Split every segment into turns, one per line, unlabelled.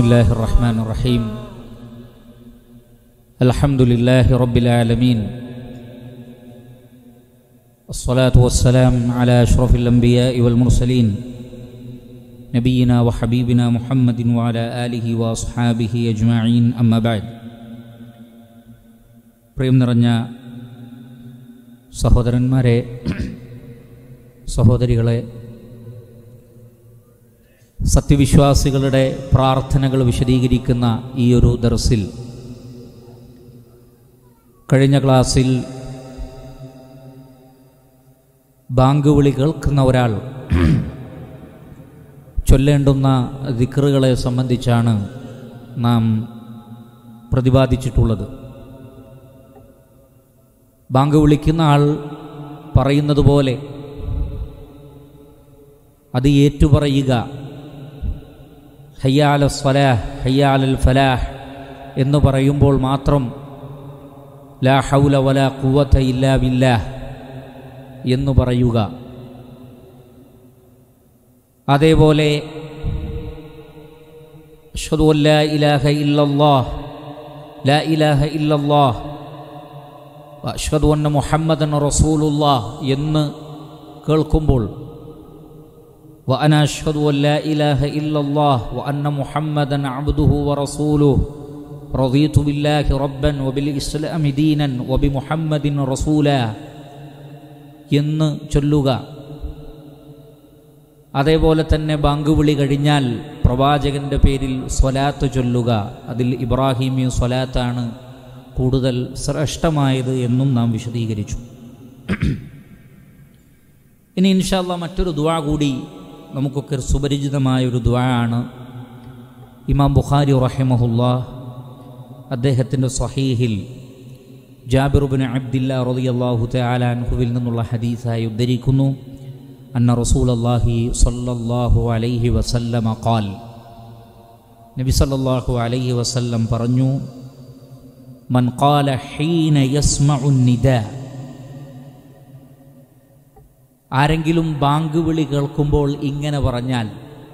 الله الرحمن الرحيم الحمد لله رب العالمين الصلاة والسلام على أشرف الأنبياء والمرسلين نبينا وحبيبنا محمد وعلى آله وأصحابه أجمعين أما بعد പ്രിയം നിറഞ്ഞ സഹോദരന്മാരെ സഹോദരികളെ സത്യവിശ്വാസികളുടെ പ്രാർത്ഥനകൾ വിശദീകരിക്കുന്ന ഈ ഒരു ദർസിൽ കഴിഞ്ഞ ക്ലാസ്സിൽ ബാങ്ക് വിളി കേൾക്കുന്ന ഒരാൾ ചൊല്ലേണ്ടുന്ന ദിക്റുകളെ സംബന്ധിച്ചാണ് നാം പ്രതിപാദിച്ചിട്ടുള്ളത് ബാങ്ക് വിളിക്കുന്ന ആൾ പറയുന്നത് പോലെ അത് ഏറ്റുപറയുക ഹയ്യാല സ്വലാഹ് ഹയ്യാലൽ ഫലാഹ് എന്ന് പറയുമ്പോൾ മാത്രം ലാ ഹൗല വല കുവത്ത ഇല്ലാ ബില്ലാഹ് എന്ന് പറയുക അതേപോലെ അഷ്ഹദു അൻ ലാ ഇലാഹ ഇല്ലല്ലാഹ് ലാ ഇലാഹ ഇല്ലല്ലാഹ് അഷ്ഹദു അന്ന മുഹമ്മദൻ റസൂലുല്ലാഹ് എന്ന് കേൾക്കുമ്പോൾ وأنا أشهد أن لا إله إلا الله وأن محمدا عبده ورسوله رضيت بالله ربا وبالإسلام دينا وبمحمد رسولا എന്ന് ചൊല്ലുക അതേപോലെ തന്നെ ബാങ്ക് വിളി കഴിഞ്ഞാൽ പ്രവാചകന്റെ പേരിൽ സ്വലാത്ത് ചൊല്ലുക അതിൽ ഇബ്രാഹിമി സ്വലാത്താണ് കൂടുതൽ ശ്രേഷ്ഠമായത് എന്നും നാം വിശദീകരിച്ചു ഇനി ഇൻഷാല്ല മറ്റൊരു ദുവാ കൂടി നമുക്കൊക്കെ സുപരിചിതമായ ഒരു ദ്വാണ് ഇമാം ബുഖാരി റഹിമഹുല്ല അദ്ദേഹത്തിൻ്റെ സഹീഹിൽ ജാബിറുബിൻ അബ്ദില്ല റളിയല്ലാഹു തആലാൻഹുവിൽ നിന്നുള്ള ഹദീസായി ഉദ്ധരിക്കുന്നു അന്ന റസൂൽ അള്ളാഹി സല്ലല്ലാഹു അലൈഹി വസല്ലമ ഖാൽ നബി സല്ലല്ലാഹു അലൈഹി വസല്ലം പറഞ്ഞു മൻ ഖാല ഹീന യസ്മഉ നിദാ ആരെങ്കിലും ബാങ്ക് വിളി കേൾക്കുമ്പോൾ ഇങ്ങനെ പറഞ്ഞാൽ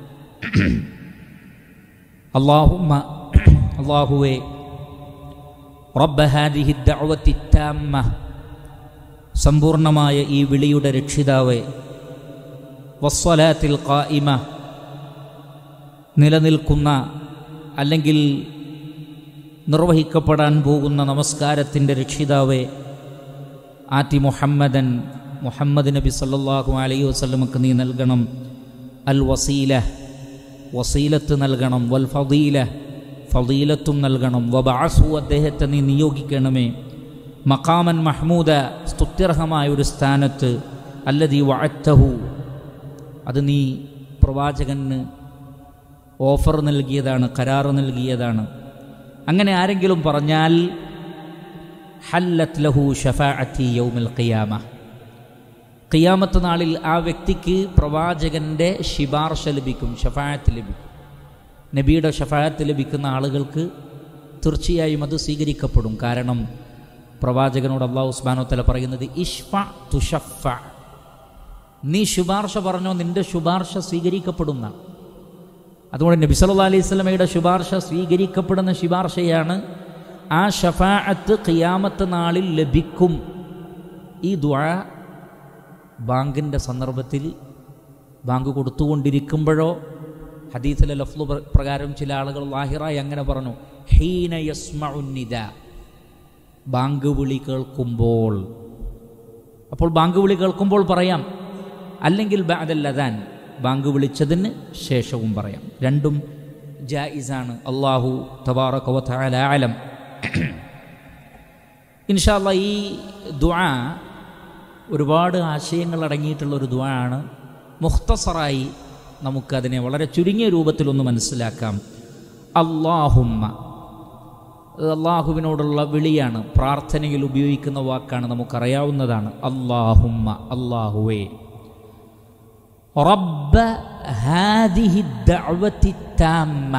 അള്ളാഹുമ്മ അള്ളാഹുവേ റബ്ബ ഹാദിഹി ദഅവത്തി താമ്മ സമ്പൂർണമായ ഈ വിളിയുടെ രക്ഷിതാവേ വസ്വലാത്തിൽ ഖായിമ നിലനിൽക്കുന്ന അല്ലെങ്കിൽ നിർവഹിക്കപ്പെടാൻ പോകുന്ന നമസ്കാരത്തിൻ്റെ രക്ഷിതാവേ ആറ്റി മുഹമ്മദൻ മുഹമ്മദ് നബി സല്ലല്ലാഹു അലൈഹി വസല്ലമക്ക് നീ നൽകണം അൽ വസീല വസീലത്ത് നൽകണം വൽ ഫദീല ഫദീലത്തും നൽകണം വബാസു അദ്ദേഹത്തെ നീ നിയോഗിക്കണമേ മക്കാമൻ മഹ്മൂദ സ്തുത്യർഹമായ ഒരു സ്ഥാനത്ത് അല്ലതീ വഅത്തഹു അത് നീ പ്രവാചകന് ഓഫർ നൽകിയതാണ് കരാറ് നൽകിയതാണ് അങ്ങനെ ആരെങ്കിലും പറഞ്ഞാൽ ഹല്ലത്ത് ലഹു ഷഫാഅത്തി യൗമിൽ ഖിയാമ ഖിയാമത്ത് നാളിൽ ആ വ്യക്തിക്ക് പ്രവാചകൻ്റെ ശിപാർശ ലഭിക്കും ഷഫായത്ത് ലഭിക്കും നബിയുടെ ഷഫായത്ത് ലഭിക്കുന്ന ആളുകൾക്ക് തീർച്ചയായും അത് സ്വീകരിക്കപ്പെടും കാരണം പ്രവാചകനോട് അള്ളാഹു ഉസ്മാനോ തല പറയുന്നത് ഇഷ്ഫ തുഷഫ നീ ശുപാർശ പറഞ്ഞോ നിന്റെ ശുപാർശ സ്വീകരിക്കപ്പെടുന്ന അതുകൊണ്ട് നബി സല്ലാ അലൈഹി സ്വലമയുടെ ശുപാർശ സ്വീകരിക്കപ്പെടുന്ന ശുപാർശയാണ് ആ ഷഫാഅത്ത് ഖിയാമത്ത് നാളിൽ ലഭിക്കും ഈ ദ്വാ ബാങ്കിൻ്റെ സന്ദർഭത്തിൽ ബാങ്ക് കൊടുത്തുകൊണ്ടിരിക്കുമ്പോഴോ ഹദീസിലെ ലഫ്ലു പ്രകാരം ചില ആളുകൾ വാഹിറായി അങ്ങനെ പറഞ്ഞു ഹീന യസ്മഉന്നിദ ബാങ്ക് വിളി കേൾക്കുമ്പോൾ അപ്പോൾ ബാങ്ക് വിളി കേൾക്കുമ്പോൾ പറയാം അല്ലെങ്കിൽ ബാദല്ലതാൻ ബാങ്ക് വിളിച്ചതിന് ശേഷവും പറയാം രണ്ടും ജായിസാണ് അള്ളാഹു തബാറകവല ആലം ഇൻഷാല്ല ഈ ദുആ ഒരുപാട് ആശയങ്ങൾ അടങ്ങിയിട്ടുള്ള ഒരു ദുആണ് മുഖ്തസറായി നമുക്കതിനെ വളരെ ചുരുങ്ങിയ രൂപത്തിലൊന്ന് മനസ്സിലാക്കാം അള്ളാഹുമ്മ അള്ളാഹുവിനോടുള്ള വിളിയാണ് പ്രാർത്ഥനയിൽ ഉപയോഗിക്കുന്ന വാക്കാണ് നമുക്കറിയാവുന്നതാണ് അള്ളാഹുമ്മ അള്ളാഹുവേ റബ്ബ ഹാദിഹി ദഅവത്തി താമ്മ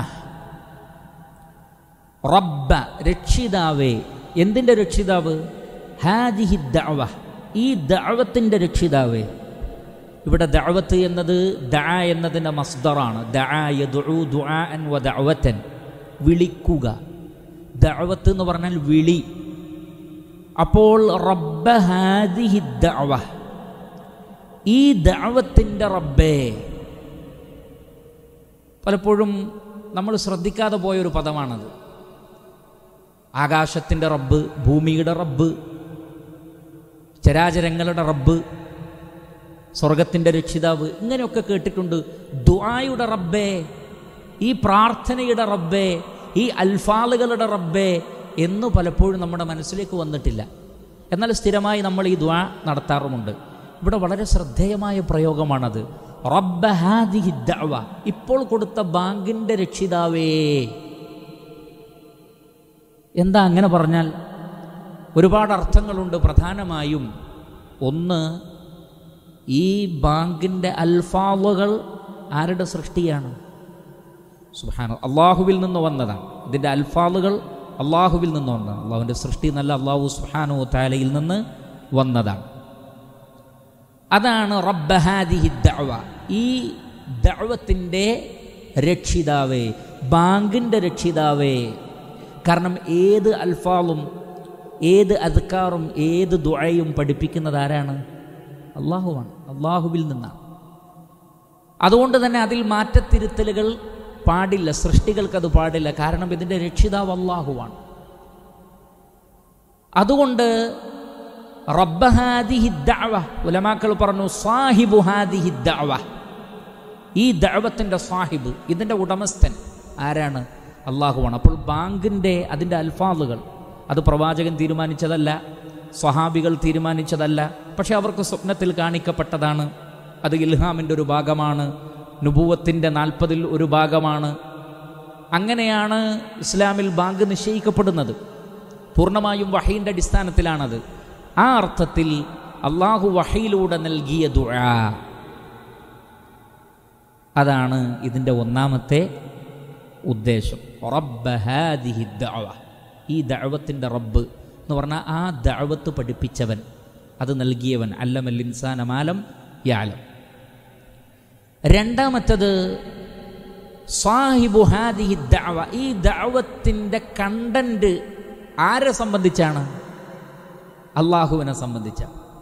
റബ്ബ രക്ഷിതാവേ എന്തിൻ്റെ രക്ഷിതാവ് ഹാദിഹി ദഅവ ഈ ദഅവത്തിൻ്റെ രക്ഷിതാവേ ഇവിടെ ദഅവത്ത് എന്നത് ദഅ എന്നതിൻ്റെ മസ്ദറാണ് ദഅ യദ്ഉ ദുആഅൻ വ ദഅവതൻ വിളിക്കുക ദഅവത്ത് എന്ന് പറഞ്ഞാൽ വിളി അപ്പോൾ റബ്ബ ഹാദിഹി ദഅവ ഈ ദഅവത്തിൻ്റെ റബ്ബേ പലപ്പോഴും നമ്മൾ ശ്രദ്ധിക്കാതെ പോയൊരു പദമാണത് ആകാശത്തിൻ്റെ റബ്ബ് ഭൂമിയുടെ റബ്ബ് ചരാചരങ്ങളുടെ റബ്ബ് സ്വർഗത്തിൻ്റെ രക്ഷിതാവ് ഇങ്ങനെയൊക്കെ കേട്ടിട്ടുണ്ട് ദുആയുടെ റബ്ബേ ഈ പ്രാർത്ഥനയുടെ റബ്ബേ ഈ അൽഫാലുകളുടെ റബ്ബേ എന്ന് പലപ്പോഴും നമ്മുടെ മനസ്സിലേക്ക് വന്നിട്ടില്ല എന്നാൽ സ്ഥിരമായി നമ്മൾ ഈ ദ്വാ നടത്താറുമുണ്ട് ഇവിടെ വളരെ ശ്രദ്ധേയമായ പ്രയോഗമാണത് റബ്ബ ഹാദിഹി ദഅവ ഇപ്പോൾ കൊടുത്ത ബാങ്കിൻ്റെ രക്ഷിതാവേ എന്താ അങ്ങനെ പറഞ്ഞാൽ ഒരുപാട് അർത്ഥങ്ങളുണ്ട് പ്രധാനമായും ഒന്ന് ഈ ബാങ്കിൻ്റെ അൽഫാളുകൾ ആരുടെ സൃഷ്ടിയാണ് സുഹാന അള്ളാഹുവിൽ നിന്ന് വന്നതാണ് ഇതിൻ്റെ അൽഫാളുകൾ അള്ളാഹുവിൽ നിന്ന് വന്നതാണ് അള്ളാഹുവിൻ്റെ സൃഷ്ടി നല്ല അള്ളാഹു സുഹാനു താലയിൽ നിന്ന് വന്നതാണ് അതാണ് റബ്ബഹാദിഹി ദഅവ ഈ ദഅവത്തിൻ്റെ രക്ഷിതാവേ ബാങ്കിൻ്റെ രക്ഷിതാവേ കാരണം ഏത് അൽഫാളും ഏത് അദ്ക്കാറും ഏത് ദുഴയും പഠിപ്പിക്കുന്നത് ആരാണ് അള്ളാഹുവാണ് അള്ളാഹുവിൽ നിന്നാണ് അതുകൊണ്ട് തന്നെ അതിൽ മാറ്റത്തിരുത്തലുകൾ പാടില്ല സൃഷ്ടികൾക്കത് പാടില്ല കാരണം ഇതിൻ്റെ രക്ഷിതാവ് അള്ളാഹുവാണ് അതുകൊണ്ട് റബ്ബഹാദിഹി ദഅവ ഉലമാക്കൾ പറഞ്ഞു സാഹിബു ഹാദിഹി ദഅവ ഈ ദഅവത്തിൻ്റെ സാഹിബ് ഇതിൻ്റെ ഉടമസ്ഥൻ ആരാണ് അള്ളാഹുവാണ് അപ്പോൾ ബാങ്കിൻ്റെ അതിൻ്റെ അൽഫാദുകൾ അത് പ്രവാചകൻ തീരുമാനിച്ചതല്ല സ്വഹാബികൾ തീരുമാനിച്ചതല്ല പക്ഷെ അവർക്ക് സ്വപ്നത്തിൽ കാണിക്കപ്പെട്ടതാണ് അത് ഇൽഹാമിൻ്റെ ഒരു ഭാഗമാണ് നുപൂവത്തിൻ്റെ നാൽപ്പതിൽ ഒരു ഭാഗമാണ് അങ്ങനെയാണ് ഇസ്ലാമിൽ ബാങ്ക് നിശ്ചയിക്കപ്പെടുന്നത് പൂർണ്ണമായും വഹീൻ്റെ അടിസ്ഥാനത്തിലാണത് ആ അർത്ഥത്തിൽ അള്ളാഹു വഹയിലൂടെ നൽകിയ ദുആ അതാണ് ഇതിൻ്റെ ഒന്നാമത്തെ ഉദ്ദേശം റബ്ബ ഹാദിഹി ദഅവ ഈ ദഅവത്തിൻ്റെ റബ്ബ് എന്ന് പറഞ്ഞാൽ ആ ദഅവത്ത് പഠിപ്പിച്ചവൻ അത് നൽകിയവൻ അല്ലമൽ ഇൻസാന മാലം യാലം രണ്ടാമത്തത് സാഹിബു ഹാദിഹി ദഅവ ഈ ദഅവത്തിൻ്റെ കണ്ടന്റ് ആരെ സംബന്ധിച്ചാണ് അള്ളാഹുവിനെ സംബന്ധിച്ച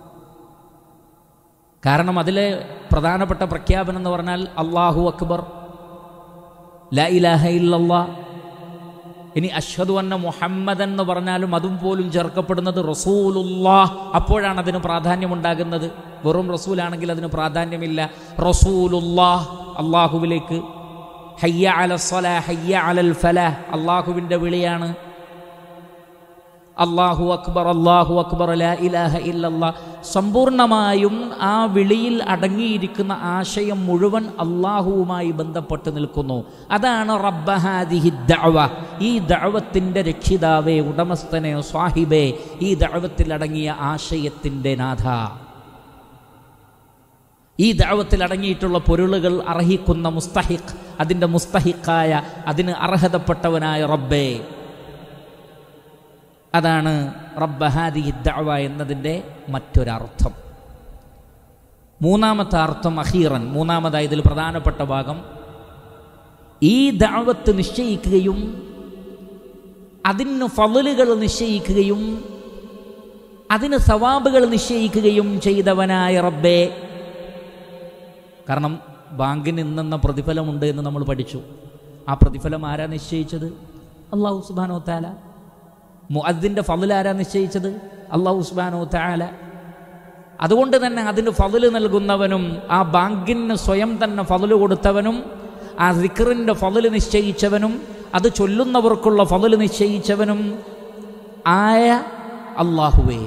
കാരണം അതിലെ പ്രധാനപ്പെട്ട പ്രഖ്യാപനം എന്ന് പറഞ്ഞാൽ അള്ളാഹു അക്ബർ ല ഇലാഹ ഇല്ലല്ലാ ഇനി അഷ്ഹദു അന്ന മുഹമ്മദ് എന്ന് പറഞ്ഞാലും അതും പോലും ചേർക്കപ്പെടുന്നത് റസൂലുല്ലാഹ് അപ്പോഴാണ് അതിന് പ്രാധാന്യമുണ്ടാകുന്നത് വെറും റസൂലാണെങ്കിൽ അതിന് പ്രാധാന്യമില്ല റസൂലുല്ലാഹ് അള്ളാഹുവിലേക്ക് ഹയ്യ അല സ്വല ഹയ്യ അലൽ ഫല അള്ളാഹുവിൻ്റെ വിളിയാണ് അള്ളാഹു അക്ബർ അള്ളാഹു അക്ബർ ലാ ഇലാഹ ഇല്ലല്ലാ സമ്പൂർണമായും ആ വിളിയിൽ അടങ്ങിയിരിക്കുന്ന ആശയം മുഴുവൻ അള്ളാഹുവുമായി ബന്ധപ്പെട്ട് നിൽക്കുന്നു അതാണ് റബ്ബഹാദിഹി ദഅവ ഈ ദഅവത്തിൻ്റെ രക്ഷിതാവേ ഉടമസ്ഥനെ സ്വാഹിബേ ഈ ദഅവത്തിൽ അടങ്ങിയ ആശയത്തിൻ്റെ നാഥ ഈ ദഅവത്തിൽ അടങ്ങിയിട്ടുള്ള പൊരുളുകൾ അർഹിക്കുന്ന മുസ്തഹിഖ് അതിൻ്റെ മുസ്തഹിഖായ അതിന് അർഹതപ്പെട്ടവനായ റബ്ബേ അതാണ് റബ്ബഹാദി ദഅവ എന്നതിൻ്റെ മറ്റൊരർത്ഥം മൂന്നാമത്തെ അർത്ഥം അഹീറൻ മൂന്നാമതായി ഇതിൽ പ്രധാനപ്പെട്ട ഭാഗം ഈ ദഅവത്ത് നിശ്ചയിക്കുകയും അതിന് ഫലുകൾ നിശ്ചയിക്കുകയും അതിന് സവാബുകൾ നിശ്ചയിക്കുകയും ചെയ്തവനായ റബ്ബേ കാരണം ബാങ്കിന് ഇന്നെന്ന പ്രതിഫലമുണ്ട് എന്ന് നമ്മൾ പഠിച്ചു ആ പ്രതിഫലം ആരാ നിശ്ചയിച്ചത് അള്ളാഹു സുബാനോ താല മുഅദ്ദിൻ്റെ ഫضൽ ആരാ നിശ്ചയിച്ചത് അള്ളാഹു സുബാനോ താല അതുകൊണ്ട് തന്നെ അതിന് ഫضല് നൽകുന്നവനും ആ ബാങ്കിന് സ്വയം തന്നെ ഫضല് കൊടുത്തവനും ആ സിക്കറിൻ്റെ ഫضല് നിശ്ചയിച്ചവനും അത് ചൊല്ലുന്നവർക്കുള്ള ഫضല് നിശ്ചയിച്ചവനും ആയ അള്ളാഹുവേ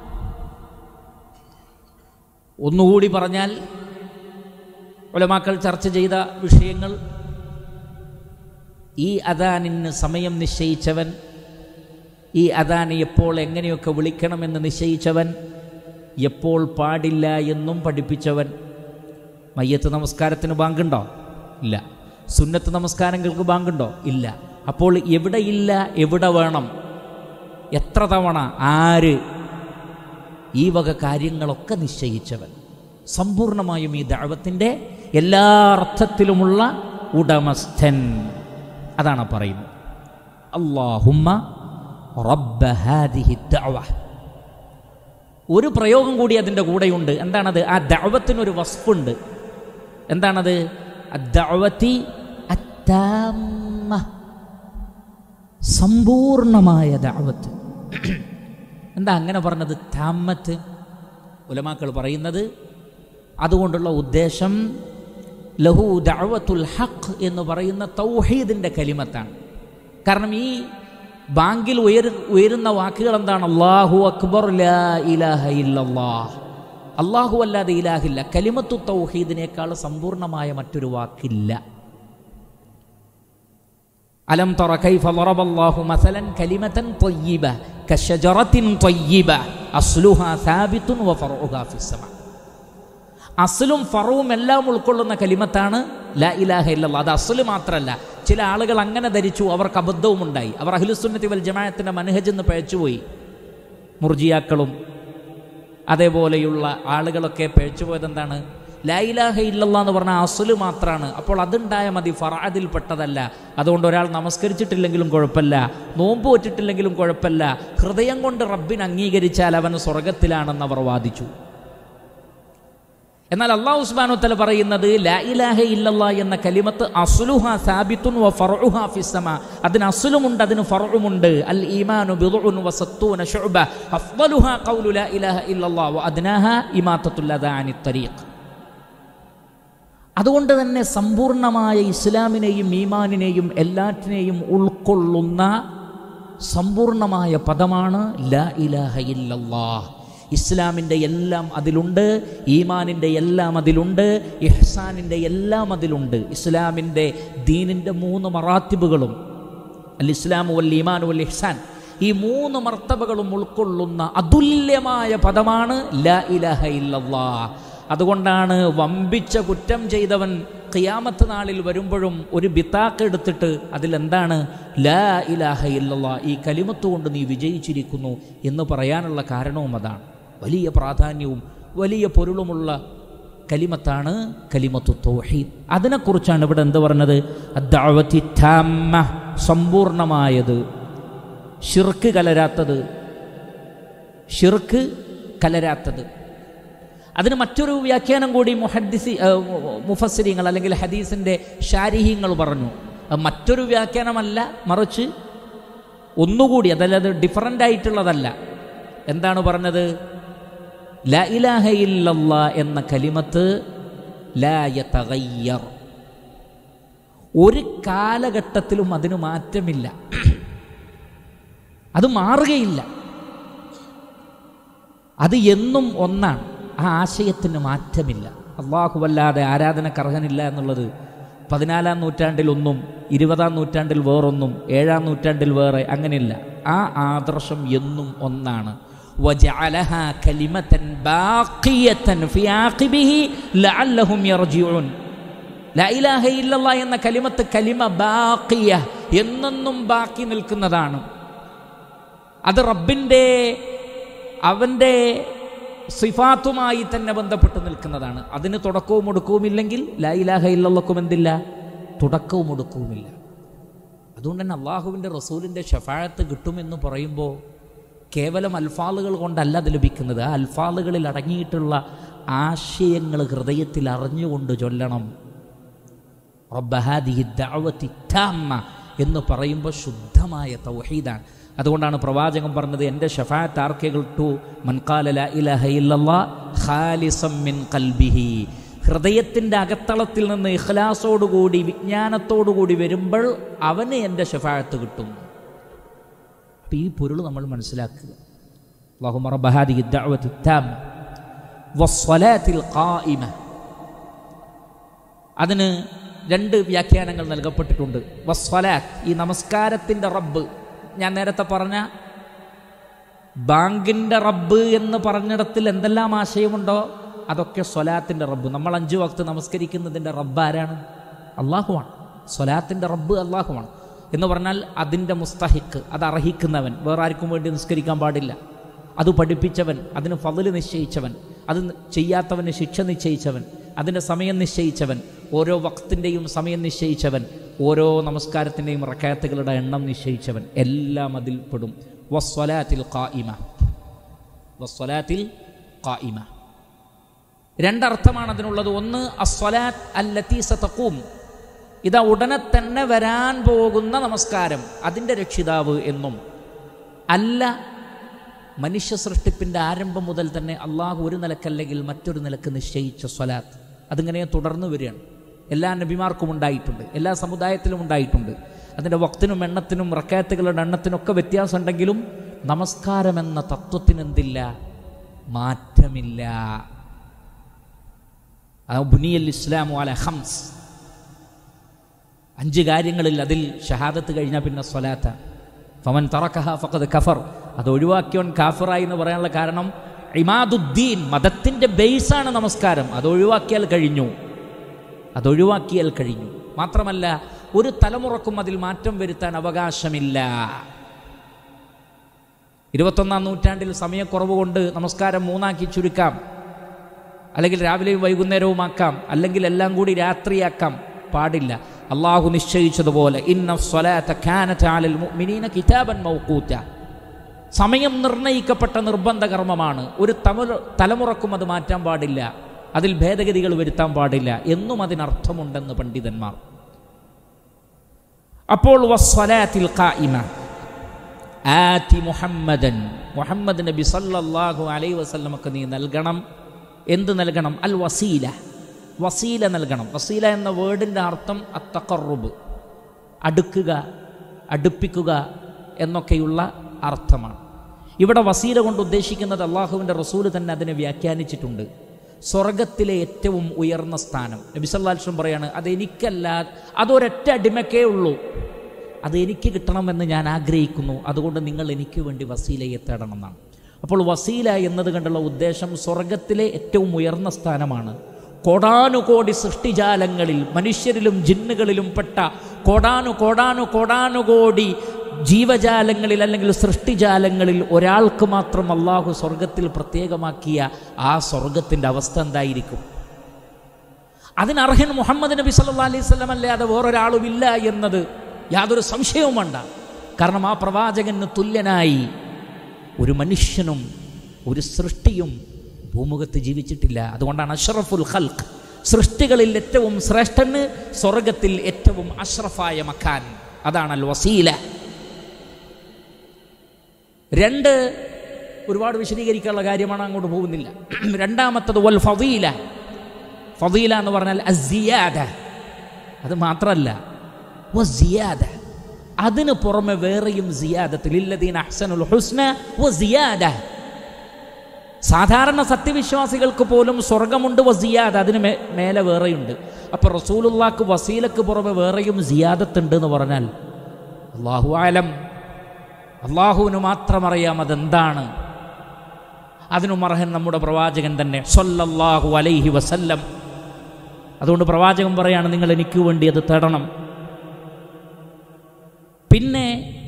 ഒന്നുകൂടി പറഞ്ഞാൽ ഉലമാക്കൾ ചർച്ച ചെയ്ത വിഷയങ്ങൾ ഈ അദാനിന് സമയം നിശ്ചയിച്ചവൻ ഈ അദാനെ എപ്പോൾ എങ്ങനെയൊക്കെ വിളിക്കണമെന്ന് നിശ്ചയിച്ചവൻ എപ്പോൾ പാടില്ല എന്നും പഠിപ്പിച്ചവൻ മയ്യത്ത് നമസ്കാരത്തിന് ബാങ്കുണ്ടോ ഇല്ല സുന്നത്ത് നമസ്കാരങ്ങൾക്ക് ബാങ്കുണ്ടോ ഇല്ല അപ്പോൾ എവിടെയില്ല എവിടെ വേണം എത്ര തവണ ആര് ഈ വക കാര്യങ്ങളൊക്കെ നിശ്ചയിച്ചവൻ സമ്പൂർണമായും ഈ ദൈവത്തിൻ്റെ എല്ലാ അർത്ഥത്തിലുമുള്ള ഉടമസ്ഥൻ അതാണ് പറയുന്നത് അള്ളാഹുമ്മ റബ്ബ ഹാദിഹി ദഅവ ഒരു പ്രയോഗം കൂടി അതിൻ്റെ കൂടെയുണ്ട് എന്താണത് ആ ദഅവത്തിനൊരു വസ്ഫുണ്ട് എന്താണത് അദ്ദഅവതി അത്താമ്മ സമ്പൂർണമായ ദഅവത്ത് എന്താ അങ്ങനെ പറഞ്ഞത് താമത്ത് ഉലമാക്കൾ പറയുന്നത് അതുകൊണ്ടുള്ള ഉദ്ദേശം ലഹു ദഅവത്തുൽ ഹഖ് എന്ന് പറയുന്ന തൗഹീദിൻ്റെ കലിമത്താണ് കാരണം ഈ ബാങ്കിൽ ഉയരു ഉയരുന്ന വാക്കുകൾ എന്താണ് അള്ളാഹു അക്ബർ ലാ ഇലാഹ ഇല്ലല്ലാഹ് അള്ളാഹു അല്ലാതെ ഇലാഹില്ല കലിമത്തു തൗഹീദിനേക്കാൾ സമ്പൂർണമായ മറ്റൊരു വാക്കില്ല അലം തറ കൈഫ ضرب الله مثلا كلمة طيبة كشجرة طيبة أصلها ثابت وفرعها في السماء അസ്ലും ഫറവും എല്ലാം ഉൾക്കൊള്ളുന്ന കലിമത്താണ് ലാ ഇലാഹ ഇല്ലല്ലാ അത് അസ്ല് മാത്രമല്ല ചില ആളുകൾ അങ്ങനെ ധരിച്ചു അവർക്ക് അബദ്ധവും ഉണ്ടായി അവർ അഖിലുസുന്നത്തി വൽ ജമാഅത്തിന്റെ മനഹജ് എന്ന് പഴച്ചുപോയി മുർജിയാക്കളും അതേപോലെയുള്ള ആളുകളൊക്കെ പഴച്ചുപോയത് എന്താണ് ലാ ഇലാഹ ഇല്ലല്ലാ എന്ന് പറഞ്ഞാൽ അസ്ല് മാത്രമാണ് അപ്പോൾ അതുണ്ടായ മതി ഫറാദിൽ പെട്ടതല്ല അതുകൊണ്ട് ഒരാൾ നമസ്കരിച്ചിട്ടില്ലെങ്കിലും കുഴപ്പമില്ല നോമ്പ് വച്ചിട്ടില്ലെങ്കിലും കുഴപ്പമില്ല ഹൃദയം കൊണ്ട് റബ്ബിന് അംഗീകരിച്ചാൽ അവൻ സ്വർഗത്തിലാണെന്ന് അവർ വാദിച്ചു എന്നാൽ അള്ളാഹു ഉസ്മാനു തല പറയുന്നത് ലാ ഇലാഹ ഇല്ലല്ലാ എന്ന കലിമത്ത് അസ്ലുഹ സാബിത്തുൻ വ ഫർഉഹ ഫിസ്സമ അതിന് അസ്ലുമുണ്ട് അതിന് ഫർഉമുണ്ട് അൽ ഈമാനു ബിദ്ഉൻ വ സത്തൂന ശുഅബ അഫ്ദലുഹ ഖൗലു ലാ ഇലാഹ ഇല്ലല്ലാ വ അദ്നാഹ ഇമാത്തത്തുൽ അദാ അനി തരീഖ് അതുകൊണ്ട് തന്നെ സമ്പൂർണമായ ഇസ്ലാമിനെയും ഈമാനിനെയും എല്ലാറ്റിനെയും ഉൾക്കൊള്ളുന്ന സമ്പൂർണമായ പദമാണ് ലാ ഇലാഹ ഇല്ലല്ലാഹ് ഇസ്ലാമിൻ്റെ എല്ലാം അതിലുണ്ട് ഈമാനിൻ്റെ എല്ലാം അതിലുണ്ട് ഇഹ്സാനിൻ്റെ എല്ലാം അതിലുണ്ട് ഇസ്ലാമിൻ്റെ ദീനിൻ്റെ മൂന്ന് മറാത്തിബുകളും അൽ ഇസ്ലാമു വൽ ഈമാനു വൽ ഇഹ്സാൻ ഈ മൂന്ന് മർത്തബകളും ഉൾക്കൊള്ളുന്ന അതുല്യമായ പദമാണ് ലാ ഇലാഹ ഇല്ലല്ലാ അതുകൊണ്ടാണ് വമ്പിച്ച കുറ്റം ചെയ്തവൻ ഖിയാമത്ത് നാളിൽ വരുമ്പോഴും ഒരു ബിത്താക്ക് എടുത്തിട്ട് അതിലെന്താണ് ലാ ഇലാഹ ഇല്ലല്ലാ ഈ കലിമത്ത് കൊണ്ട് നീ വിജയിച്ചിരിക്കുന്നു എന്ന് പറയാനുള്ള കാരണവും അതാണ് വലിയ പ്രാധാന്യവും വലിയ പൊരുളുമുള്ള കലിമത്താണ് കലിമത്തു തൗഹീദ് അതിനെക്കുറിച്ചാണ് ഇവിടെ എന്ത് പറഞ്ഞത് അദ്ദഅവത്തി താമ്മ സമ്പൂർണമായത് ഷിർക്ക് കലരാത്തത് ഷിർക്ക് കലരാത്തത് അതിന് മറ്റൊരു വ്യാഖ്യാനം കൂടി മുഹദ്ദിസി മുഫസ്സിരിങ്ങൾ അല്ലെങ്കിൽ ഹദീസിൻ്റെ ഷാരിഹ്യങ്ങൾ പറഞ്ഞു അത് മറ്റൊരു വ്യാഖ്യാനമല്ല മറിച്ച് ഒന്നുകൂടി അതല്ലാതെ ഡിഫറൻ്റ് ആയിട്ടുള്ളതല്ല എന്താണ് പറഞ്ഞത് ല ഇലാഹ ഇല്ലല്ലാ എന്ന കലിമത്ത് ലാ യതഗയ്യർ ഒരു കാലഘട്ടത്തിലും അതിന് മാറ്റമില്ല അത് മാറുകയില്ല അത് എന്നും ഒന്നാണ് ആ ആശയത്തിന് മാറ്റമില്ല അള്ളാഹുവല്ലാതെ ആരാധനക്കർഹനില്ല എന്നുള്ളത് പതിനാലാം നൂറ്റാണ്ടിൽ ഒന്നും ഇരുപതാം നൂറ്റാണ്ടിൽ വേറൊന്നും ഏഴാം നൂറ്റാണ്ടിൽ വേറെ അങ്ങനെയില്ല ആ ആദർശം എന്നും ഒന്നാണ് وجعلها كلمة باقية في عاقبه لعلهم يرجعون ലാ ഇലാഹ ഇല്ലല്ല എന്ന കലിമത്ത് കലിമ ബാക്കിയ എന്നെന്നും ബാക്കി നിൽക്കുന്നതാണ് അത് റബ്ബിൻ്റെ അവൻ്റെ സിഫാത്തുമായി തന്നെ ബന്ധപ്പെട്ട് നിൽക്കുന്നതാണ് അതിന് തുടക്കവും ഒടുക്കവും ഇല്ലെങ്കിൽ ലാ ഇലാഹ ഇല്ലല്ലക്കും എന്തില്ല തുടക്കവും ഒടുക്കവുമില്ല അതുകൊണ്ട് തന്നെ അള്ളാഹുവിൻ്റെ റസൂലിൻ്റെ ഷഫാഴത്ത് കിട്ടുമെന്ന് പറയുമ്പോൾ കേവലം അൽഫാലുകൾ കൊണ്ടല്ല അത് ലഭിക്കുന്നത് ആ അൽഫാലുകളിൽ അടങ്ങിയിട്ടുള്ള ആശയങ്ങൾ ഹൃദയത്തിൽ അറിഞ്ഞുകൊണ്ട് ചൊല്ലണം റബ്ബഹാദിഹി ദഅവത്തി താമ്മ എന്ന് പറയുമ്പോൾ ശുദ്ധമായ തൗഹീദാണ് അതുകൊണ്ടാണ് പ്രവാചകൻ പറഞ്ഞത് എൻ്റെ ഷഫാത്ത് ആർക്കെകൾ ടു മൻകാല ലാ ഇലാഹ ഇല്ലല്ലാ ഖാലിസം മിൻ ഖൽബിഹി ഹൃദയത്തിൻ്റെ അകത്തളത്തിൽ നിന്ന് ഇഖ്ലാസോടുകൂടി വിജ്ഞാനത്തോടുകൂടി വരുമ്പോൾ അവന് എൻ്റെ ഷഫാഴത്ത് കിട്ടും അപ്പം ഈ പൊരുൾ നമ്മൾ മനസ്സിലാക്കുക അള്ളാഹു റബ്ബഹാദിഹി ദഅവത്തി താമ്മ വസ്വലാത്തിൽ ഖായിമ അതിന് രണ്ട് വ്യാഖ്യാനങ്ങൾ നൽകപ്പെട്ടിട്ടുണ്ട് വസ്വലാത്ത് ഈ നമസ്കാരത്തിൻ്റെ റബ്ബ് ഞാൻ നേരത്തെ പറഞ്ഞ ബാങ്കിൻ്റെ റബ്ബ് എന്ന് പറഞ്ഞിടത്തിൽ എന്തെല്ലാം ആശയമുണ്ടോ അതൊക്കെ സ്വലാത്തിൻ്റെ റബ്ബ് നമ്മൾ അഞ്ചു വക്ത് നമസ്കരിക്കുന്നതിൻ്റെ റബ്ബ് ആരാണ് അള്ളാഹുവാണ് സ്വലാത്തിൻ്റെ റബ്ബ് അള്ളാഹുവാണ് എന്ന് പറഞ്ഞാൽ അതിൻ്റെ മുസ്തഹിക്ക് അത് അർഹിക്കുന്നവൻ വേറെ ആർക്കും വേണ്ടി നിസ്കരിക്കാൻ പാടില്ല അത് പഠിപ്പിച്ചവൻ അതിന് ഫതില് നിശ്ചയിച്ചവൻ അത് ചെയ്യാത്തവന് ശിക്ഷ നിശ്ചയിച്ചവൻ അതിൻ്റെ സമയം നിശ്ചയിച്ചവൻ ഓരോ വക്തിൻ്റെയും സമയം നിശ്ചയിച്ചവൻ ഓരോ നമസ്കാരത്തിൻ്റെയും റക്കാത്തുകളുടെ എണ്ണം നിശ്ചയിച്ചവൻ എല്ലാം അതിൽ പെടും വസ്വലാത്തിൽ ഖായിമ വസ്വലാത്തിൽ ഖായിമ രണ്ടർത്ഥമാണ് അതിനുള്ളത് ഒന്ന് അസ്വലാത്ത് അല്ലത്തി സതഖൂം ഇതാ ഉടനെ തന്നെ വരാൻ പോകുന്ന നമസ്കാരം അതിൻ്റെ രക്ഷിതാവ് എന്നും അല്ല മനുഷ്യ സൃഷ്ടിപ്പിൻ്റെ ആരംഭം മുതൽ തന്നെ അള്ളാഹു ഒരു നിലക്കല്ലെങ്കിൽ മറ്റൊരു നിലക്ക് നിശ്ചയിച്ച സ്വലാത്ത് അതിങ്ങനെ തുടർന്നു വരികയാണ് എല്ലാ നബിമാർക്കും ഉണ്ടായിട്ടുണ്ട് എല്ലാ സമുദായത്തിലും ഉണ്ടായിട്ടുണ്ട് അതിൻ്റെ വക്തിനും എണ്ണത്തിനും റക്കാത്തുകളുടെ എണ്ണത്തിനൊക്കെ വ്യത്യാസമുണ്ടെങ്കിലും നമസ്കാരം എന്ന തത്വത്തിനെന്തില്ല മാറ്റമില്ല ബുനിയൽ ഇസ്ലാമു അല ഹംസ് അഞ്ച് കാര്യങ്ങളിൽ അതിൽ ഷഹാദത്ത് കഴിഞ്ഞാൽ പിന്നെ സ്വലാത്ത ഫമൻ തറക്കഹ ഫഖദ് കഫർ അത് ഒഴിവാക്കിയവൻ കാഫറായി എന്ന് പറയാനുള്ള കാരണം ഇമാദുദ്ദീൻ മതത്തിൻ്റെ ബേസാണ് നമസ്കാരം അത് ഒഴിവാക്കിയാൽ കഴിഞ്ഞു അതൊഴിവാക്കിയാൽ കഴിഞ്ഞു മാത്രമല്ല ഒരു തലമുറക്കും അതിൽ മാറ്റം വരുത്താൻ അവകാശമില്ല ഇരുപത്തൊന്നാം നൂറ്റാണ്ടിൽ സമയക്കുറവ് കൊണ്ട് നമസ്കാരം മൂന്നാക്കി ചുരുക്കാം അല്ലെങ്കിൽ രാവിലെയും വൈകുന്നേരവും ആക്കാം അല്ലെങ്കിൽ എല്ലാം കൂടി രാത്രിയാക്കാം പാടില്ല അള്ളാഹു നിശ്ചയിച്ചതുപോലെ ഇന്ന സ്വലാത്ത കാനത്ത് ആലൽ മുഅ്മിനീന കിതാബൻ മൗഖൂത്ത സമയം നിർണയിക്കപ്പെട്ട നിർബന്ധ കർമ്മമാണ് ഒരു തമുല തലമുറക്കും അത് മാറ്റാൻ പാടില്ല അതിൽ ഭേദഗതികൾ വരുത്താൻ പാടില്ല എന്നും അതിനർത്ഥമുണ്ടെന്ന് പണ്ഡിതന്മാർ അപ്പോൾ വസ്വലാത്തിൽ ഖായിമ ആതി മുഹമ്മദൻ മുഹമ്മദ് നബി സല്ലല്ലാഹു അലൈഹി വസല്ലമക്ക് നീ നൽകണം എന്ത് നൽകണം അൽ വസീല വസീല നൽകണം വസീല എന്ന വേർഡിൻ്റെ അർത്ഥം അത്തക്കറുബ് അടുക്കുക അടുപ്പിക്കുക എന്നൊക്കെയുള്ള അർത്ഥമാണ് ഇവിടെ വസീല കൊണ്ട് ഉദ്ദേശിക്കുന്നത് അള്ളാഹുവിൻ്റെ റസൂല് തന്നെ അതിനെ വ്യാഖ്യാനിച്ചിട്ടുണ്ട് സ്വർഗത്തിലെ ഏറ്റവും ഉയർന്ന സ്ഥാനം നബി സല്ലാസ്ലം പറയാണ് അതെനിക്കല്ല അതൊരൊറ്റ അടിമക്കേ ഉള്ളൂ അത് എനിക്ക് കിട്ടണമെന്ന് ഞാൻ ആഗ്രഹിക്കുന്നു അതുകൊണ്ട് നിങ്ങൾ എനിക്ക് വേണ്ടി വസീലയെ തേടണം എന്നാണ് അപ്പോൾ വസീല എന്നത് കണ്ടുള്ള ഉദ്ദേശം സ്വർഗത്തിലെ ഏറ്റവും ഉയർന്ന സ്ഥാനമാണ് കോടാനുകോടി സൃഷ്ടിജാലങ്ങളിൽ മനുഷ്യരിലും ജിന്നുകളിലും പെട്ട കോടാനു കോടാനു കോടാനുകോടി ജീവജാലങ്ങളിൽ അല്ലെങ്കിൽ സൃഷ്ടിജാലങ്ങളിൽ ഒരാൾക്ക് മാത്രം അള്ളാഹു സ്വർഗത്തിൽ പ്രത്യേകമാക്കിയ ആ സ്വർഗത്തിൻ്റെ അവസ്ഥ എന്തായിരിക്കും അതിനർഹൻ മുഹമ്മദ് നബി സല്ലാ അലൈഹി സ്വലം അല്ലാതെ വേറൊരാളുമില്ല എന്നത് യാതൊരു സംശയവും വേണ്ട കാരണം ആ പ്രവാചകന് തുല്യനായി ഒരു മനുഷ്യനും ഒരു സൃഷ്ടിയും ഭൂമുഖത്ത് ജീവിച്ചിട്ടില്ല അതുകൊണ്ടാണ് അഷ്റഫുൽ ഖൽഖ് സൃഷ്ടികളിൽ ഏറ്റവും ശ്രേഷ്ഠന് സ്വർഗത്തിൽ ഏറ്റവും അഷ്റഫായ മക്കാൻ അതാണ് അൽ വസീല രണ്ട് ഒരുപാട് വിശദീകരിക്കാനുള്ള കാര്യമാണ് അങ്ങോട്ട് പോകുന്നില്ല രണ്ടാമത്തത് വൽ ഫദീല ഫദീല എന്ന് പറഞ്ഞാൽ അസിയാദ അത് മാത്രമല്ല വസിയാദ അതിന് പുറമെ വേറെയും സിയാദത്തിൽ ഇല്ലദീൻ അഹ്സനുൽ ഹുസ്ന വസിയാദ സാധാരണ സത്യവിശ്വാസികൾക്ക് പോലും സ്വർഗമുണ്ട് വസിയാദ അതിന് മേ മേലെ വേറെയുണ്ട് അപ്പൊ റസൂലുള്ളാക്ക് വസീലക്ക് പുറമെ വേറെയും സിയാദത്തുണ്ട് എന്ന് പറഞ്ഞാൽ അള്ളാഹു ആലം അള്ളാഹുവിന് മാത്രം അറിയാം അതെന്താണ് അതിനു മർഹൻ നമ്മുടെ പ്രവാചകൻ തന്നെ സൊല്ലല്ലാഹു അലൈഹി വസല്ലം അതുകൊണ്ട് പ്രവാചകൻ പറയാണ് നിങ്ങൾ എനിക്ക് വേണ്ടി അത് തേടണം പിന്നെ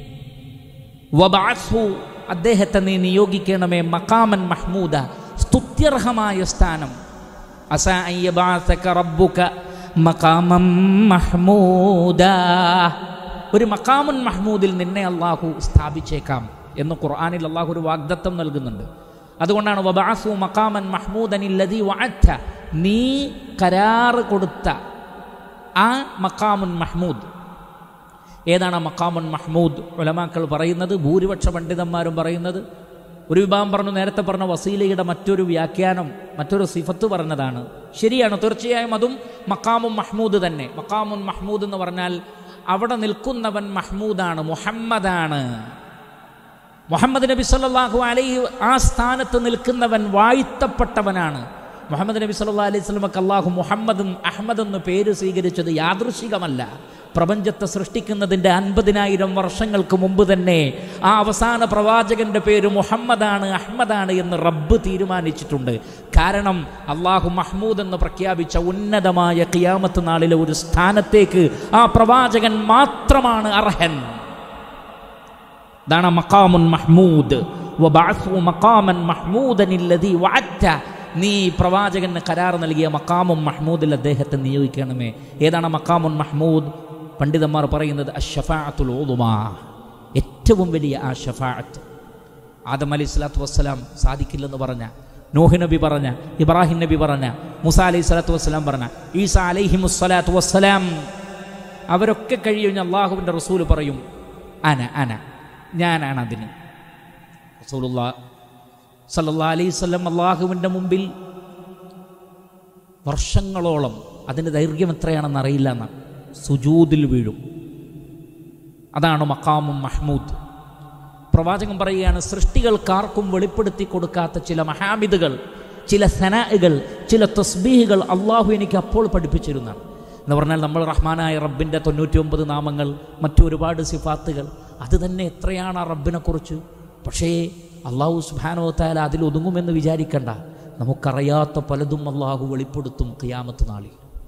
വബാസു അദ്ദേഹത്തെ നീ നിയോഗിക്കണമേ മക്കാമൻ മഹ്മൂദ സ്തുത്യർഹമായ സ്ഥാനം അസ റബ്ബുക മക്കാമം മഹ്മൂദ ഒരു മക്കാമുൻ മഹ്മൂദിൽ നിന്നെ അള്ളാഹു സ്ഥാപിച്ചേക്കാം എന്ന് ഖുർആാനിൽ അള്ളാഹു ഒരു വാഗ്ദത്തം നൽകുന്നുണ്ട് അതുകൊണ്ടാണ് വബാസു മക്കാമൻ മഹ്മൂദനില്ലതി വാറ്റ നീ കരാറ് കൊടുത്ത ആ മക്കാമുൻ മഹ്മൂദ് ഏതാണ് മക്കാമുൻ മഹ്മൂദ് ഉലമാക്കൾ പറയുന്നത് ഭൂരിപക്ഷ പണ്ഡിതന്മാരും പറയുന്നത് ഒരു വിഭാഗം പറഞ്ഞു നേരത്തെ പറഞ്ഞ വസീലയുടെ മറ്റൊരു വ്യാഖ്യാനം മറ്റൊരു സിഫത്ത് പറഞ്ഞതാണ് ശരിയാണ് തീർച്ചയായും അതും മക്കാമുൻ മഹ്മൂദ് തന്നെ മക്കാമുൻ മഹ്മൂദ് എന്ന് പറഞ്ഞാൽ അവിടെ നിൽക്കുന്നവൻ മഹ്മൂദാണ് മുഹമ്മദാണ് മുഹമ്മദ് നബി സല്ലാഹു അലൈ ആ സ്ഥാനത്ത് നിൽക്കുന്നവൻ വാഴ്ത്തപ്പെട്ടവനാണ് മുഹമ്മദ് നബി സല്ലാ അലൈഹി സ്വലമക്ക് അള്ളാഹു മുഹമ്മദും അഹമ്മദ് എന്ന് പേര് സ്വീകരിച്ചത് യാദൃശികമല്ല പ്രപഞ്ചത്തെ സൃഷ്ടിക്കുന്നതിൻ്റെ അൻപതിനായിരം വർഷങ്ങൾക്ക് മുമ്പ് തന്നെ ആ അവസാന പ്രവാചകന്റെ പേര് മുഹമ്മദാണ് അഹമ്മദാണ് എന്ന് റബ്ബ് തീരുമാനിച്ചിട്ടുണ്ട് കാരണം അള്ളാഹു മഹ്മൂദ് എന്ന് പ്രഖ്യാപിച്ച ഉന്നതമായ കിയാമത്ത് നാളിലെ ഒരു സ്ഥാനത്തേക്ക് ആ പ്രവാചകൻ മാത്രമാണ് അർഹൻ ഇതാണ് മക്കാമുൻ മഹ്മൂദ് മക്കാമൻ മഹ്മൂദനില്ലതി വാറ്റ നീ പ്രവാചകന് കരാർ നൽകിയ മക്കാമും മഹ്മൂദിൽ അദ്ദേഹത്തെ നിയോഗിക്കണമേ ഏതാണ് മക്കാമുൻ മഹ്മൂദ് പണ്ഡിതന്മാർ പറയുന്നത് അഷഫാഅത്തുൽ ഓതുമാ ഏറ്റവും വലിയ ആ ഷഫാഅത്ത് ആദം അലൈഹി സ്വലാത്തു വസ്സലാം സാധിക്കില്ലെന്ന് പറഞ്ഞ നോഹ് നബി പറഞ്ഞ ഇബ്രാഹിം നബി പറഞ്ഞ മുസ അലൈഹി സ്വലാത്തു വസ്സലാം പറഞ്ഞ ഈസ അലൈഹി മുസ്സലാത്തു വസ്സലാം അവരൊക്കെ കഴിയുന്ന അള്ളാഹുവിൻ്റെ റസൂല് പറയും അന അന ഞാനാണ് അതിന് റസൂലുള്ളാ സല്ലല്ലാ അലൈഹി സ്വല്ലം അള്ളാഹുവിൻ്റെ മുമ്പിൽ വർഷങ്ങളോളം അതിൻ്റെ ദൈർഘ്യം എത്രയാണെന്ന് അറിയില്ല എന്നാണ് സുജൂദിൽ വീഴും അതാണ് മക്കാമും മഹ്മൂദ് പ്രവാചകൻ പറയുകയാണ് സൃഷ്ടികൾക്കാർക്കും വെളിപ്പെടുത്തി കൊടുക്കാത്ത ചില മഹാമിദുകൾ ചില സനാഹുകൾ ചില തസ്ബീഹുകൾ അള്ളാഹു എനിക്ക് അപ്പോൾ പഠിപ്പിച്ചിരുന്നതാണ് എന്ന് പറഞ്ഞാൽ നമ്മൾ റഹ്മാനായ റബ്ബിൻ്റെ തൊണ്ണൂറ്റി ഒമ്പത് നാമങ്ങൾ മറ്റു ഒരുപാട് സിഫാത്തുകൾ അത് തന്നെ എത്രയാണ് ആ റബ്ബിനെക്കുറിച്ച് പക്ഷേ അള്ളാഹു സുബാനോ താല അതിൽ ഒതുങ്ങുമെന്ന് വിചാരിക്കണ്ട നമുക്കറിയാത്ത പലതും അള്ളാഹു വെളിപ്പെടുത്തും ഖിയാമത്ത് നാളിൽ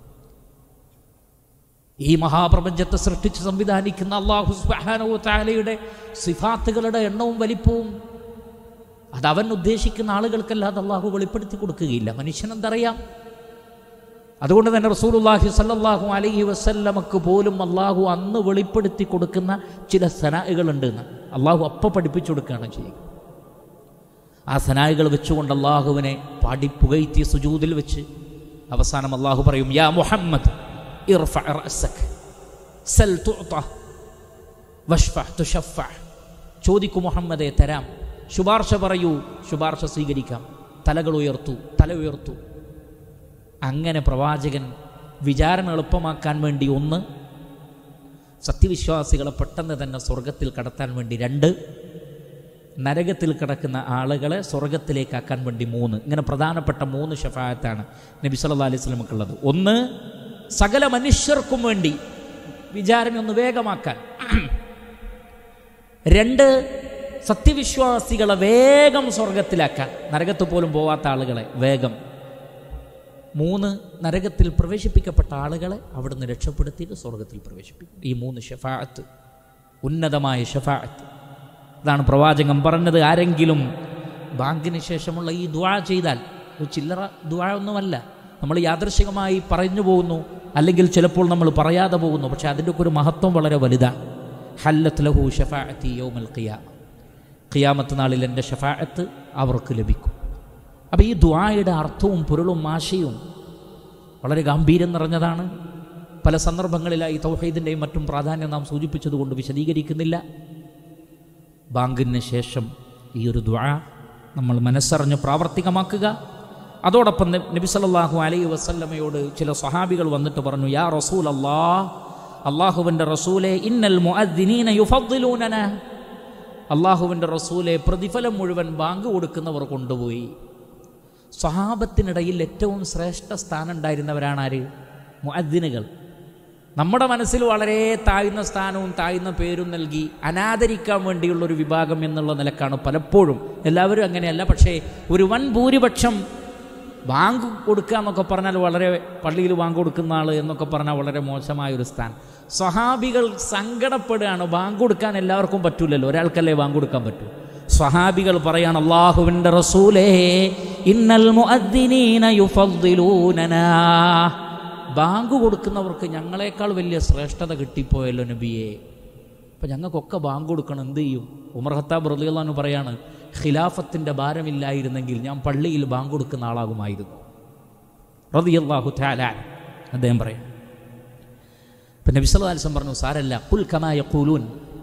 ഈ മഹാപ്രപഞ്ചത്തെ സൃഷ്ടിച്ച് സംവിധാനിക്കുന്ന അള്ളാഹു സുബ്ഹാനഹു താലയുടെ സിഫാത്തുകളുടെ എണ്ണവും വലിപ്പവും അത് അവൻ ഉദ്ദേശിക്കുന്ന ആളുകൾക്കല്ലാതെ അള്ളാഹു വെളിപ്പെടുത്തി കൊടുക്കുകയില്ല മനുഷ്യനെന്തറിയാം അതുകൊണ്ട് തന്നെ റസൂലുള്ളാഹി സല്ലല്ലാഹു അലൈഹി വസല്ലമക്ക് പോലും അള്ളാഹു അന്ന് വെളിപ്പെടുത്തി കൊടുക്കുന്ന ചില സനാഹുകളുണ്ട് എന്ന് അള്ളാഹു അപ്പം പഠിപ്പിച്ചു കൊടുക്കുകയാണ് ചെയ്യുക ആ സനാഹുകൾ വെച്ചുകൊണ്ട് അള്ളാഹുവിനെ പാടി പുകഴ്ത്തിയ സുജൂതിൽ വെച്ച് അവസാനം അള്ളാഹു പറയും യാ മുഹമ്മദ് ارفع رأسك سل تعطى واشفع تشفع ചോദിക്കൂ മുഹമ്മദെ തരാം ശുപാർശ പറയൂ ശുപാർശ സ്വീകരിക്കാം തലകൾ ഉയർത്തു തല ഉയർത്തു അങ്ങനെ പ്രവാചകൻ വിചാരണ എളുപ്പമാക്കാൻ വേണ്ടി ഒന്ന് സത്യവിശ്വാസികളെ പെട്ടെന്ന് തന്നെ സ്വർഗത്തിൽ കടത്താൻ വേണ്ടി രണ്ട് നരകത്തിൽ കിടക്കുന്ന ആളുകളെ സ്വർഗത്തിലേക്കാക്കാൻ വേണ്ടി മൂന്ന് ഇങ്ങനെ പ്രധാനപ്പെട്ട മൂന്ന് ഷഫായത്താണ് നബി സല്ലല്ലാഹു അലൈഹി വസല്ലമക്കുള്ളത് ഒന്ന് സകല മനുഷ്യർക്കും വേണ്ടി വിചാരണ ഒന്ന് വേഗമാക്കാൻ രണ്ട് സത്യവിശ്വാസികളെ വേഗം സ്വർഗത്തിലാക്കാൻ നരകത്ത് പോലും പോവാത്ത ആളുകളെ വേഗം മൂന്ന് നരകത്തിൽ പ്രവേശിപ്പിക്കപ്പെട്ട ആളുകളെ അവിടുന്ന് രക്ഷപ്പെടുത്തിയിട്ട് സ്വർഗത്തിൽ പ്രവേശിപ്പിക്കും ഈ മൂന്ന് ഷഫാഅത്ത് ഉന്നതമായ ഷഫാഅത്ത് അതാണ് പ്രവാചകൻ പറഞ്ഞത് ആരെങ്കിലും ബാങ്കിന് ശേഷമുള്ള ഈ ദുആ ചെയ്താൽ ഒരു ചില്ലറ ദുആ ഒന്നുമല്ല നമ്മൾ യാദൃശികമായി പറഞ്ഞു പോകുന്നു അല്ലെങ്കിൽ ചിലപ്പോൾ നമ്മൾ പറയാതെ പോകുന്നു പക്ഷേ അതിൻ്റെ ഒക്കെ ഒരു മഹത്വം വളരെ വലുതാണ് ഹല്ലത്ത് ലഹു ഷഫാഅത്തി യൗമൽ ഖിയാമ ഖിയാമത്ത് നാളിൽ എൻ്റെ ഷഫാഅത്ത് അവർക്ക് ലഭിക്കും അപ്പോൾ ഈ ദുആയുടെ അർത്ഥവും പൊരുളും ആശയവും വളരെ ഗാംഭീര്യം നിറഞ്ഞതാണ് പല സന്ദർഭങ്ങളിലായി തൗഹീദിൻ്റെയും മറ്റും പ്രാധാന്യം നാം സൂചിപ്പിച്ചതുകൊണ്ട് വിശദീകരിക്കുന്നില്ല ബാങ്കിന് ശേഷം ഈ ഒരു ദുആ നമ്മൾ മനസ്സറിഞ്ഞ് പ്രാവർത്തികമാക്കുക അതോടൊപ്പം നബി സല്ലല്ലാഹു അലൈഹി വസല്ലമയോട് ചില സ്വഹാബികൾ വന്നിട്ട് പറഞ്ഞു യാ റസൂൽ അല്ലാ അള്ളാഹുവിൻ്റെ റസൂലെ ഇന്നൽ മുഅദ്ദിനീന യുഫദ്ദിലൂനന അള്ളാഹുവിൻ്റെ റസൂലെ പ്രതിഫലം മുഴുവൻ ബാങ്ക് കൊടുക്കുന്നവർ കൊണ്ടുപോയി സ്വഹാബത്തിനിടയിൽ ഏറ്റവും ശ്രേഷ്ഠ സ്ഥാനം ഉണ്ടായിരുന്നവരാണ് ആര് മുഅദ്ദിനുകൾ നമ്മുടെ മനസ്സിൽ വളരെ താഴ്ന്ന സ്ഥാനവും താഴ്ന്ന പേരും നൽകി അനാദരിക്കാൻ വേണ്ടിയുള്ള ഒരു വിഭാഗം എന്നുള്ള നിലക്കാണ് പലപ്പോഴും എല്ലാവരും അങ്ങനെയല്ല പക്ഷേ ഒരു വൻ ഭൂരിപക്ഷം ബാങ്ക് കൊടുക്കുക എന്നൊക്കെ പറഞ്ഞാൽ വളരെ പള്ളിയിൽ ബാങ്ക് കൊടുക്കുന്ന ആൾ എന്നൊക്കെ പറഞ്ഞാൽ വളരെ മോശമായ ഒരു സ്ഥാനം സ്വഹാബികൾ സങ്കടപ്പെടുകയാണ് ബാങ്ക് കൊടുക്കാൻ എല്ലാവർക്കും പറ്റൂലല്ലോ ഒരാൾക്കല്ലേ ബാങ്ക് കൊടുക്കാൻ പറ്റൂ സ്വഹാബികൾ പറയാണ് അള്ളാഹുവിൻ്റെ റസൂലേ ഇന്നൽ മുഅദ്ദിനീന യുഫദ്ദിലൂനനാ ബാങ്ക് കൊടുക്കുന്നവർക്ക് ഞങ്ങളെക്കാൾ വലിയ ശ്രേഷ്ഠത കിട്ടിപ്പോയല്ലോ നബിയെ അപ്പം ഞങ്ങൾക്കൊക്കെ ബാങ്ക് കൊടുക്കണം എന്ത് ചെയ്യും ഉമർ ഹത്താബ് റലിയല്ലാന്ന് പറയാണ് ഖിലാഫത്തിൻ്റെ ഭാരമില്ലായിരുന്നെങ്കിൽ ഞാൻ പള്ളിയിൽ ബാങ്ക് കൊടുക്കുന്ന ആളാകുമായിരുന്നു റതിയല്ലാഹു താലാൻ അദ്ദേഹം പറയാം ഇപ്പം നബി സല്ലാസ്ലം പറഞ്ഞു സാരല്ല കുൽ കമായ കുലൂൻ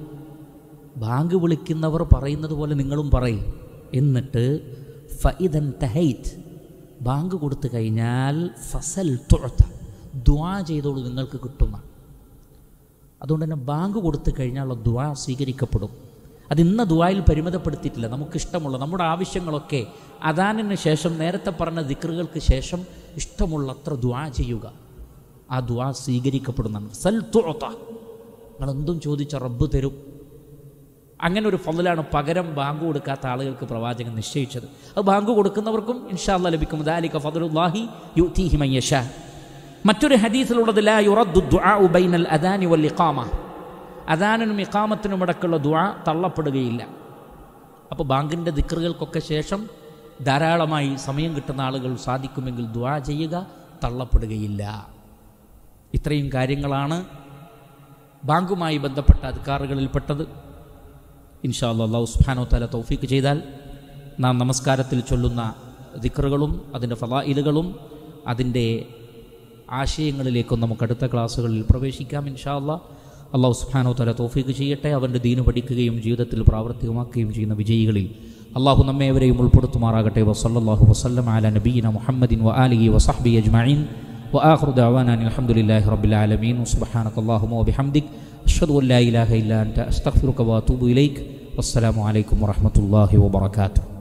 ബാങ്ക് വിളിക്കുന്നവർ പറയുന്നത് പോലെ നിങ്ങളും പറയും എന്നിട്ട് ഫഇദൻ തഹൈറ്റ് ബാങ്ക് കൊടുത്തു കഴിഞ്ഞാൽ ഫസൽ തുഴത്ത ദ്വാ ചെയ്തോളൂ നിങ്ങൾക്ക് കിട്ടുന്ന അതുകൊണ്ട് തന്നെ ബാങ്ക് കൊടുത്തു കഴിഞ്ഞാൽ ദ്വാ സ്വീകരിക്കപ്പെടും അത് ഇന്ന ദ്വായിൽ പരിമിതപ്പെടുത്തിയിട്ടില്ല നമുക്കിഷ്ടമുള്ള നമ്മുടെ ആവശ്യങ്ങളൊക്കെ അദാനിന് ശേഷം നേരത്തെ പറഞ്ഞ ദിക്റുകൾക്ക് ശേഷം ഇഷ്ടമുള്ളത്ര ദ്വാ ചെയ്യുക ആ ദ്വാ സ്വീകരിക്കപ്പെടുന്നതാണ് സൽ തുഴത്ത നിങ്ങളെന്തും ചോദിച്ച റബ്ബ് തരും അങ്ങനെ ഒരു ഫضലാണ് പകരം ബാങ്ക് കൊടുക്കാത്ത ആളുകൾക്ക് പ്രവാചകൻ നിശ്ചയിച്ചത് അത് ബാങ്ക് കൊടുക്കുന്നവർക്കും ഇൻഷാല്ല ലഭിക്കും ദാലിക ഫضലുല്ലാഹി യുതീഹി മൻ യശാ മറ്റൊരു ഹദീസിലുള്ളത് ലാ യുറദ്ദു ദുആഉ ബൈനൽ അദാനി വൽ ഇഖാമ അദാനിനും ഇഖാമത്തിനും ഇടക്കുള്ള ദുആ തള്ളപ്പെടുകയില്ല അപ്പോൾ ബാങ്കിൻ്റെ ദിക്റുകൾക്കൊക്കെ ശേഷം ധാരാളമായി സമയം കിട്ടുന്ന ആളുകൾ സാധിക്കുമെങ്കിൽ ദുആ ചെയ്യുക തള്ളപ്പെടുകയില്ല ഇത്രയും കാര്യങ്ങളാണ് ബാങ്കുമായി ബന്ധപ്പെട്ട അധികാറുകളിൽപ്പെട്ടത് ഇൻഷാ അല്ലാ അള്ളാഹു സുബ്ഹാനഹു തആല തൗഫീക്ക് ചെയ്താൽ നാം നമസ്കാരത്തിൽ ചൊല്ലുന്ന ദിക്റുകളും അതിൻ്റെ ഫലായിലുകളും അതിൻ്റെ ആശയങ്ങളിലേക്കും നമുക്ക് അടുത്ത ക്ലാസ്സുകളിൽ പ്രവേശിക്കാം ഇൻഷാ അല്ലാ അള്ളാഹു സുബ്ഹാനഹു തആല തൗഫീക്ക് ചെയ്യട്ടെ അവൻ്റെ ദീന് പഠിക്കുകയും ജീവിതത്തിൽ പ്രാവർത്തികമാക്കുകയും ചെയ്യുന്ന വിജയികളിൽ അള്ളാഹു നമ്മേവരെയും ഉൾപ്പെടുത്തുമാറാകട്ടെ വസല്ലല്ലാഹു വസല്ലം അല നബീന മുഹമ്മദിൻ വ ആലിഹി വസഹ്ബി അജ്മഈൻ وآخر دعوانا أن الحمد لله رب العالمين وسبحانك اللهم وبحمدك أشهد أن لا إله إلا أنت أستغفرك وأتوب إليك والسلام عليكم ورحمة الله وبركاته